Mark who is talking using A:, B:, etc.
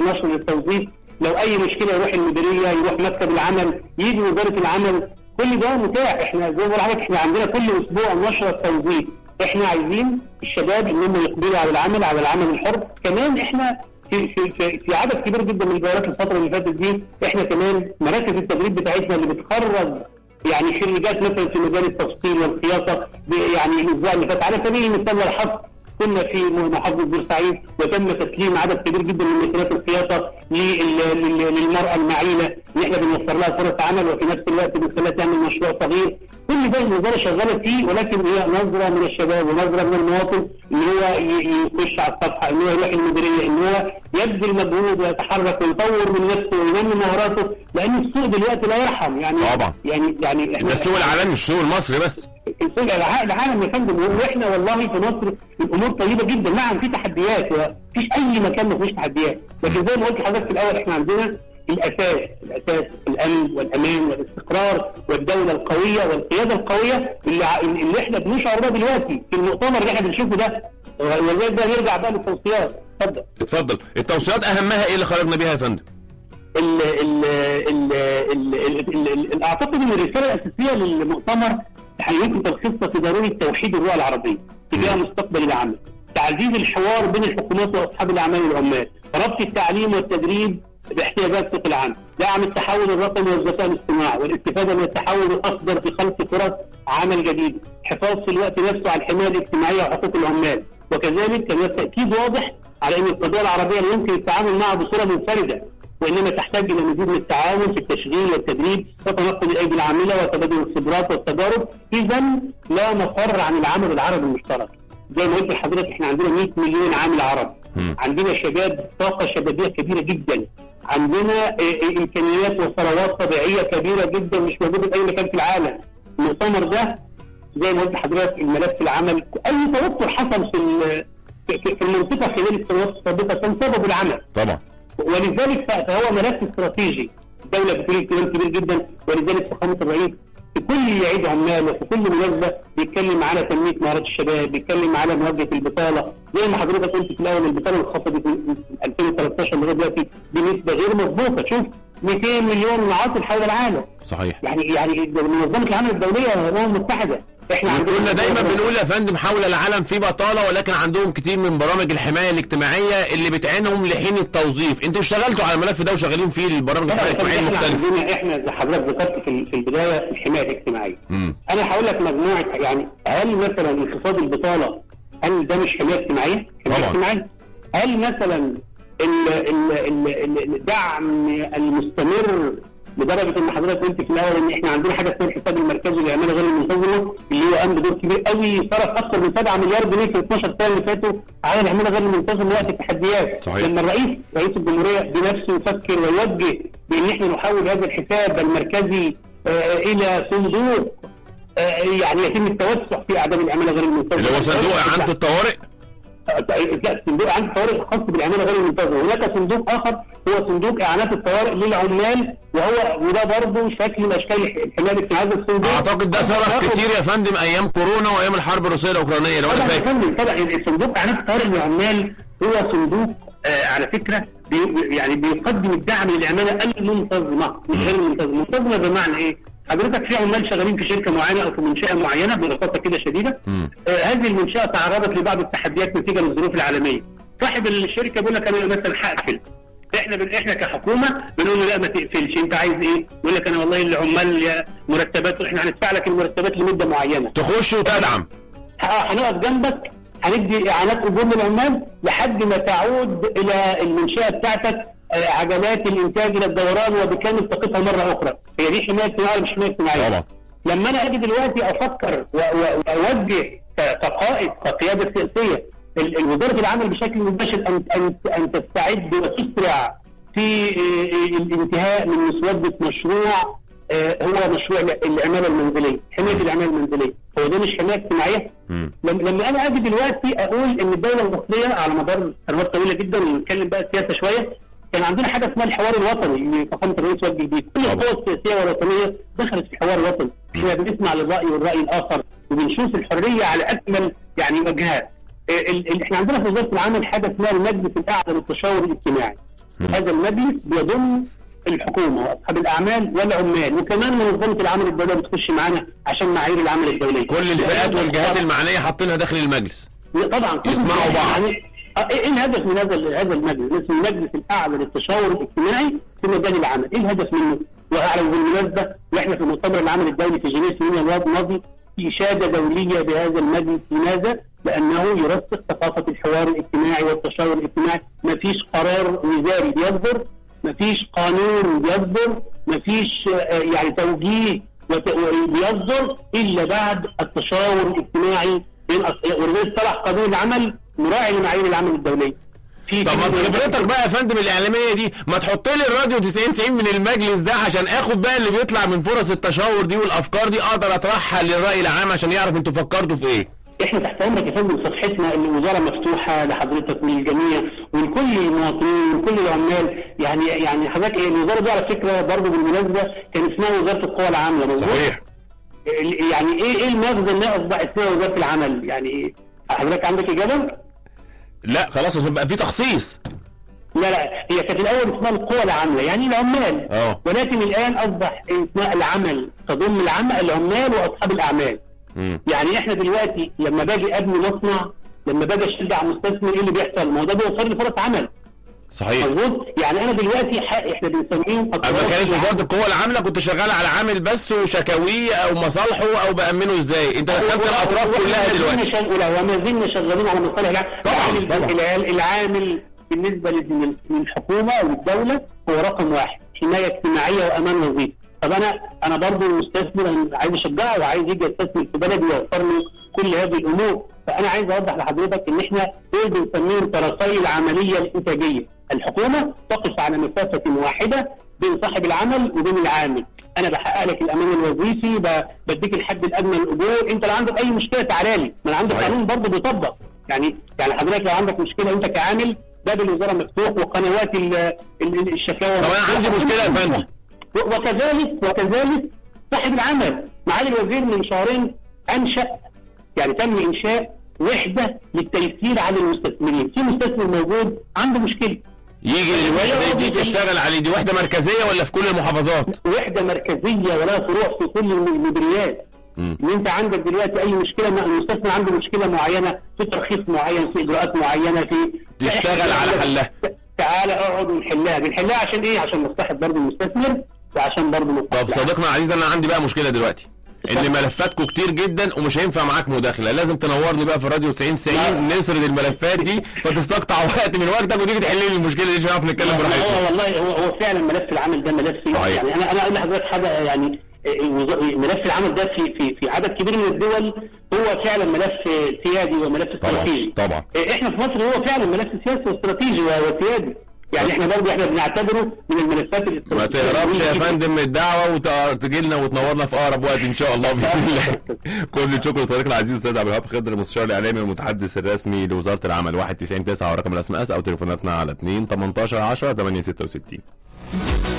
A: نشر للتوظيف لو اي مشكله يروح المديريه يروح مكتب العمل يجي وزاره العمل كل ده متاح احنا زي ما بقول لحضرتك احنا عندنا كل اسبوع نشره توظيف احنا عايزين الشباب ان هم يقبلوا على العمل على العمل الحر كمان احنا في في في, في عدد كبير جدا من الجولات الفتره اللي فاتت دي احنا كمان مراكز التدريب بتاعتنا اللي بتخرج يعني خريجات مثلا في مجال التفصيل والخياطه ب- يعني الاسبوع اللي فات على سبيل المثال والحصر كنا في محافظه بورسعيد وتم تسليم عدد كبير جدا من ماكينات الخياطه لل- لل- للمراه المعيله اللي احنا بنوفر لها فرص عمل وفي نفس الوقت بنخليها تعمل مشروع صغير كل ده الوزاره شغاله فيه ولكن هي نظره من الشباب ونظره من المواطن ان هو ي- يخش على الصفحه ان هو يروح المديريه ان هو يبذل مجهود ويتحرك ويطور من نفسه وينمي مهاراته لان السوق دلوقتي لا يرحم يعني
B: طبعا.
A: يعني يعني احنا
B: ده السوق العالمي مش السوق المصري بس
A: السوق الع- العالم يا فندم واحنا والله في مصر الامور طيبه جدا نعم في تحديات مفيش اي مكان ما فيهوش تحديات لكن زي ما قلت لحضرتك في الاول احنا عندنا الاساس الاساس الامن والامان والاستقرار والدوله القويه والقياده القويه اللي ع- اللي احنا بنشعر بها دلوقتي في المؤتمر اللي احنا بنشوفه ده ولذلك ده نرجع بقى للتوصيات اتفضل
B: اتفضل التوصيات اهمها ايه اللي خرجنا بيها يا فندم
A: ال ال ال ال ال ال ال اعتقد ان الرساله الاساسيه للمؤتمر يمكن تلخيصها في ضروره توحيد الرؤى العربيه تجاه مستقبل العمل تعزيز الحوار بين الحكومات واصحاب الاعمال والعمال ربط التعليم والتدريب باحتياجات سوق العمل دعم التحول الرقمي والذكاء الاصطناعي والاستفاده من التحول الاخضر في خلق فرص عمل جديده حفاظ في الوقت نفسه على الحمايه الاجتماعيه وحقوق العمال وكذلك كان تاكيد واضح على ان القضيه العربيه لا يمكن التعامل معها بصوره منفرده وانما تحتاج الى مزيد من التعاون في التشغيل والتدريب وتنقل الايدي العامله وتبادل الخبرات والتجارب اذا لا مفر عن العمل العربي المشترك زي ما قلت لحضرتك احنا عندنا 100 مليون عامل عربي
B: مم.
A: عندنا شباب طاقه شبابيه كبيره جدا عندنا اه، اه، امكانيات وثروات طبيعيه كبيره جدا مش موجوده في اي مكان في العالم المؤتمر ده زي ما قلت لحضرتك الملف العمل اي توتر حصل في ال- في في المنطقه خلال السنوات السابقه كان سبب العمل
B: طبعا
A: ولذلك فهو ملف استراتيجي الدوله بتقول اهتمام كبير جدا ولذلك فخامه الرئيس في كل عيد عمال وفي كل مناسبه بيتكلم على تنميه مهارات الشباب بيتكلم على مواجهه البطاله زي ما حضرتك قلت في الاول البطاله انخفضت من 2013 لغايه دلوقتي بنسبه غير مسبوقه شوف 200 مليون معاصر حول العالم
B: صحيح
A: يعني يعني منظمه العمل الدوليه الامم المتحده احنا
B: كنا دايما بنقول يا فندم حول العالم في بطاله ولكن عندهم كتير من برامج الحمايه الاجتماعيه اللي بتعينهم لحين التوظيف انتوا اشتغلتوا على الملف ده وشغالين فيه البرامج
A: طبعا
B: الحمايه الاجتماعيه
A: احنا
B: المختلفه
A: عندنا احنا زي حضرتك ذكرت في في البدايه الحمايه الاجتماعيه
B: امم
A: انا هقول لك مجموعه يعني هل مثلا انخفاض البطاله هل ده مش حمايه اجتماعيه؟ حمايه
B: طبعا.
A: اجتماعيه هل مثلا ال- ال- ال- ال- الدعم المستمر لدرجه ان حضرتك قلت في الاول ان احنا عندنا حاجه اسمها الحساب المركزي للعماله غير المنتظمه اللي هو قام بدور كبير قوي صرف اكثر من 7 مليار جنيه في 12 سنه اللي فاتوا على العماله غير المنتظمه وقت التحديات
B: صحيح.
A: لما الرئيس رئيس الجمهوريه بنفسه يفكر ويوجه بان احنا نحول هذا الحساب المركزي آه، الى صندوق آه، يعني يتم التوسع في اعداد العماله غير المنتظمه
B: اللي هو صندوق اعاده الطوارئ
A: لا صندوق اعانه الطوارئ خاص بالعماله غير المنتظمه، هناك صندوق اخر هو صندوق اعانات الطوارئ للعمال وهو وده برضه شكل من اشكال الحمايه الاجتماعيه هذا الصندوق
B: اعتقد ده صرف
A: ياخد-
B: كتير يا فندم ايام كورونا وايام الحرب الروسيه الاوكرانيه لو انا
A: طبعا يا
B: فاكر
A: فندم طبعا الصندوق اعانات الطوارئ للعمال هو صندوق آه على فكره بي يعني بيقدم الدعم للعماله المنتظمه مش غير المنتظمه، منتظمه بمعنى ايه؟ حضرتك في عمال شغالين في شركه معينه او في منشاه معينه ببساطه كده شديده
B: مم.
A: آه هذه المنشاه تعرضت لبعض التحديات نتيجه للظروف العالميه صاحب الشركه بيقول لك انا مثلا هقفل احنا بن... احنا كحكومه بنقول له لا ما تقفلش انت عايز ايه؟ يقول لك انا والله العمال يا مرتبات احنا هندفع لك المرتبات لمده معينه
B: تخش وتدعم
A: اه هنقف جنبك هندي اعانات اجور للعمال لحد ما تعود الى المنشاه بتاعتك آه، عجلات الانتاج الى الدوران وبكامل طاقتها مره اخرى هي دي حمايه اجتماعيه ولا مش حمايه اجتماعيه
B: طبعا
A: لما انا اجي دلوقتي افكر و- و- واوجه ك- كقائد كقياده سياسيه ال- ال- وزاره العمل بشكل مباشر ان ان ان تستعد وتسرع في آه، الانتهاء من مسوده مشروع آه، هو مشروع العماله المنزليه، حمايه العماله المنزليه، هو ده مش حمايه اجتماعيه؟
B: مم.
A: لما لما انا اجي دلوقتي اقول ان الدوله المصريه على مدار سنوات طويله جدا ونتكلم بقى سياسه شويه كان عندنا حاجه اسمها الحوار الوطني اللي فخامه الرئيس وجه بيه، كل
B: طبعا.
A: القوى السياسيه والوطنيه دخلت في الحوار الوطني، احنا بنسمع للراي والراي الاخر وبنشوف الحريه على اكمل يعني وجهات. ال- ال- احنا عندنا في وزاره العمل حاجه اسمها المجلس الاعلى للتشاور الاجتماعي. هذا المجلس بيضم الحكومه واصحاب الاعمال والعمال وكمان منظمه العمل الدوليه بتخش معانا عشان معايير العمل الدوليه
B: كل الفئات والجهات المعنيه حاطينها داخل المجلس
A: طبعا كل
B: يسمعوا
A: يعني-
B: بعض.
A: يعني آه، ايه الهدف من هذا هذا المجلس؟ اسمه المجلس الاعلى للتشاور الاجتماعي في مجال العمل، ايه الهدف منه؟ واعلم بالمناسبه واحنا في مؤتمر العمل الدولي في جنيف اليوم الماضي في اشاده دوليه بهذا المجلس، لماذا؟ لانه يرسخ ثقافه الحوار الاجتماعي والتشاور الاجتماعي، ما فيش قرار وزاري بيصدر، ما فيش قانون بيصدر، ما فيش آه، يعني توجيه وت- بيصدر الا بعد التشاور الاجتماعي بين أص- ولذلك صلاح قانون العمل مراعي لمعايير العمل الدوليه. في
B: طب ما
A: في-
B: خبرتك بقى يا فندم الاعلاميه دي ما تحط لي الراديو 90 90 من المجلس ده عشان اخد بقى اللي بيطلع من فرص التشاور دي والافكار دي اقدر اطرحها للراي العام عشان يعرف انتوا فكرتوا في ايه
A: احنا تحت امرك يا فندم صفحتنا الوزاره مفتوحه لحضرتك وللجميع ولكل المواطنين ولكل العمال يعني يعني حضرتك إيه، الوزاره دي على فكره برضه بالمناسبه كان اسمها وزاره القوى العامله مظبوط؟ ال- يعني ايه ايه المغزى انها اصبح اسمها وزاره العمل؟ يعني حضرتك عندك اجابه؟
B: لا خلاص عشان بقى في تخصيص
A: لا لا هي كانت الاول اسمها القوى العامله يعني العمال
B: اه.
A: ولكن الان اصبح اسمها العمل تضم العمل العمال واصحاب الاعمال
B: مم.
A: يعني احنا دلوقتي لما باجي ابني مصنع لما باجي اشجع مستثمر ايه اللي بيحصل؟ ما هو ده بيوفر لي فرص عمل
B: صحيح
A: مظبوط؟ يعني انا دلوقتي ح- احنا بنسميهم
B: اما
A: أطراف
B: كانت
A: العمل.
B: وزاره القوى العامله كنت شغال على عامل بس وشكاويه او مصالحه او بامنه ازاي انت دخلت الاطراف كلها دلوقتي
A: دلوقتي وما زلنا شغالين على مصالح العام
B: طبعاً،
A: العامل-
B: طبعاً.
A: الع- العامل بالنسبه لل- للحكومه والدوله هو رقم واحد حمايه اجتماعيه وامان وظيفي طب انا انا برضه المستثمر أنا عايز اشجعه وعايز يجي يستثمر في بلدي ويوفر له كل هذه الامور فانا عايز اوضح لحضرتك ان احنا دول بنسميهم طرفي العمليه الانتاجيه الحكومه تقف على مسافه واحده بين صاحب العمل وبين العامل انا بحقق لك الامان الوظيفي ب- بديك الحد الادنى للاجور انت لو عندك اي مشكله تعالى لي ما انا عندي
B: صحيح.
A: قانون برضه بيطبق يعني يعني حضرتك لو عندك مشكله انت كعامل باب الوزاره مفتوح وقنوات ال- ال- الشكاوى
B: طب أنا عندي مشكلة يا فندم.
A: و- وكذلك وكذلك صاحب العمل معالي الوزير من شهرين انشا يعني تم انشاء وحده للتيسير على المستثمرين في مستثمر موجود عنده مشكله
B: يجي الوحده دي تشتغل عليه دي وحده مركزيه ولا في كل المحافظات
A: وحده مركزيه ولا فروع في كل المديريات
B: مم.
A: ان انت عندك دلوقتي اي مشكله مع المستثمر عنده مشكله معينه في ترخيص معين في اجراءات معينه في
B: تشتغل على حلها.
A: تعالى اقعد ونحلها بنحلها عشان ايه عشان مصلحه برضه المستثمر وعشان برضه مصلحه
B: طب صديقنا العزيز انا عندي بقى مشكله دلوقتي ان ملفاتكم كتير جدا ومش هينفع معاك مداخله لازم تنورني بقى في راديو 90 90 نسرد الملفات دي فتستقطع وقت من وقتك وتيجي تحل لي المشكله دي عشان نعرف نتكلم
A: هو
B: براحتنا
A: والله هو هو فعلا ملف العمل ده ملف
B: صحيح.
A: يعني انا انا اقول لحضرتك حاجه يعني الوز- ملف العمل ده في في في عدد كبير من الدول هو فعلا ملف سيادي وملف استراتيجي
B: طبعا
A: احنا في مصر هو فعلا ملف سياسي واستراتيجي وسيادي يعني احنا برضه احنا بنعتبره من الملفات
B: ما
A: الاستراتيجيه
B: تهربش يا فندم من الدعوه وتجي لنا وتنورنا في اقرب وقت ان شاء الله باذن الله كل الشكر لصديقنا العزيز الاستاذ عبد الوهاب خضر المستشار الاعلامي والمتحدث الرسمي لوزاره العمل 199 9 ورقم الاس ام اس او تليفوناتنا على 2 18 10 866